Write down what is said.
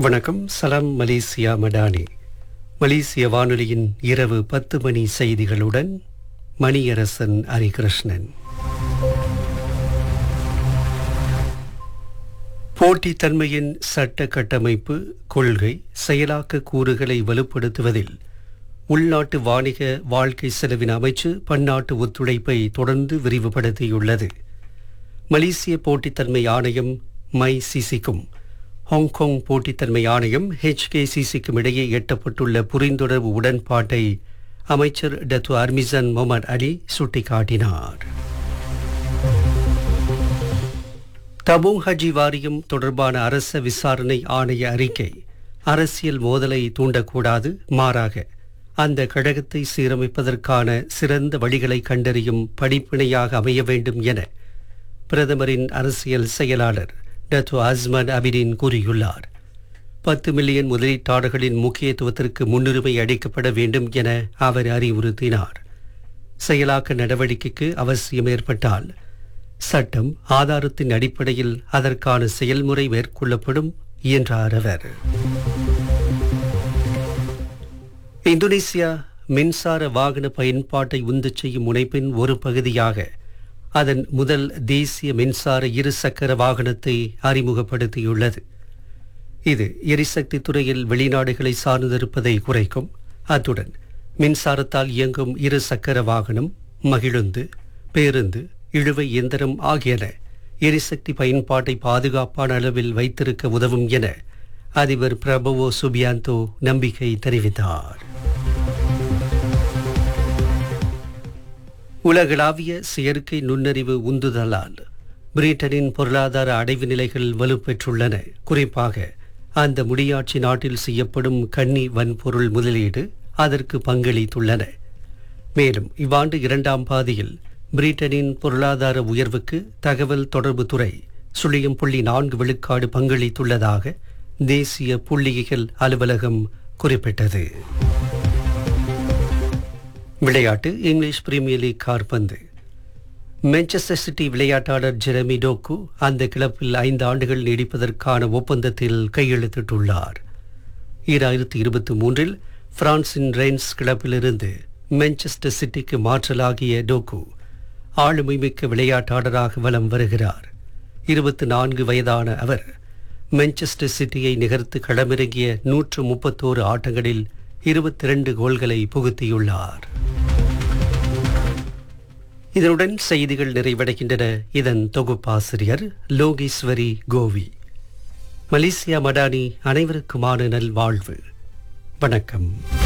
வணக்கம் சலாம் மலேசியா மடானி மலேசிய வானொலியின் இரவு பத்து மணி செய்திகளுடன் மணியரசன் ஹரிகிருஷ்ணன் போட்டித்தன்மையின் சட்ட கட்டமைப்பு கொள்கை செயலாக்க கூறுகளை வலுப்படுத்துவதில் உள்நாட்டு வாணிக வாழ்க்கை செலவின அமைச்சு பன்னாட்டு ஒத்துழைப்பை தொடர்ந்து விரிவுபடுத்தியுள்ளது மலேசிய போட்டித்தன்மை ஆணையம் மை சிசிக்கும் ஹாங்காங் போட்டித்தன்மை ஆணையம் ஹெச்கேசிசிக்கும் இடையே எட்டப்பட்டுள்ள புரிந்துணர்வு உடன்பாட்டை அமைச்சர் டத்து அர்மிசன் முகமது அலி சுட்டிக்காட்டினார் தபூங் ஹஜி வாரியம் தொடர்பான அரச விசாரணை ஆணைய அறிக்கை அரசியல் மோதலை தூண்டக்கூடாது மாறாக அந்த கழகத்தை சீரமைப்பதற்கான சிறந்த வழிகளை கண்டறியும் படிப்பினையாக அமைய வேண்டும் என பிரதமரின் அரசியல் செயலாளர் டத்து அஸ்மன் அபிடின் கூறியுள்ளார் பத்து மில்லியன் முதலீட்டாளர்களின் முக்கியத்துவத்திற்கு முன்னுரிமை அளிக்கப்பட வேண்டும் என அவர் அறிவுறுத்தினார் செயலாக்க நடவடிக்கைக்கு அவசியம் ஏற்பட்டால் சட்டம் ஆதாரத்தின் அடிப்படையில் அதற்கான செயல்முறை மேற்கொள்ளப்படும் என்றார் அவர் இந்தோனேசியா மின்சார வாகன பயன்பாட்டை உந்து செய்யும் முனைப்பின் ஒரு பகுதியாக அதன் முதல் தேசிய மின்சார இருசக்கர வாகனத்தை அறிமுகப்படுத்தியுள்ளது இது எரிசக்தி துறையில் வெளிநாடுகளை சார்ந்திருப்பதை குறைக்கும் அத்துடன் மின்சாரத்தால் இயங்கும் இரு சக்கர வாகனம் மகிழுந்து பேருந்து இழுவை இயந்திரம் ஆகியன எரிசக்தி பயன்பாட்டை பாதுகாப்பான அளவில் வைத்திருக்க உதவும் என அதிபர் பிரபவோ சுபியாந்தோ நம்பிக்கை தெரிவித்தார் உலகளாவிய செயற்கை நுண்ணறிவு உந்துதலால் பிரிட்டனின் பொருளாதார அடைவு நிலைகள் வலுப்பெற்றுள்ளன குறிப்பாக அந்த முடியாட்சி நாட்டில் செய்யப்படும் கன்னி வன்பொருள் முதலீடு அதற்கு பங்களித்துள்ளன மேலும் இவ்வாண்டு இரண்டாம் பாதியில் பிரிட்டனின் பொருளாதார உயர்வுக்கு தகவல் தொடர்பு துறை சுழியம் புள்ளி நான்கு விழுக்காடு பங்களித்துள்ளதாக தேசிய புள்ளியியல் அலுவலகம் குறிப்பிட்டது விளையாட்டு இங்கிலீஷ் பிரீமியர் லீக் கார்பந்து மான்செஸ்டர் சிட்டி விளையாட்டாளர் ஜெரமி டோக்கு அந்த கிளப்பில் ஐந்து ஆண்டுகள் நீடிப்பதற்கான ஒப்பந்தத்தில் கையெழுத்திட்டுள்ளார் ஈராயிரத்தி இருபத்தி மூன்றில் பிரான்சின் ரெயின்ஸ் கிளப்பிலிருந்து மான்செஸ்டர் சிட்டிக்கு மாற்றலாகிய டோக்கு ஆளுமைமிக்க விளையாட்டாளராக வலம் வருகிறார் இருபத்தி நான்கு வயதான அவர் மான்செஸ்டர் சிட்டியை நிகர்த்து களமிறங்கிய நூற்று முப்பத்தோரு ஆட்டங்களில் இருபத்தி இரண்டு கோல்களை புகுத்தியுள்ளார் இதனுடன் செய்திகள் நிறைவடைகின்றன இதன் தொகுப்பாசிரியர் லோகேஸ்வரி கோவி மலேசியா மடானி அனைவருக்குமான நல்வாழ்வு வணக்கம்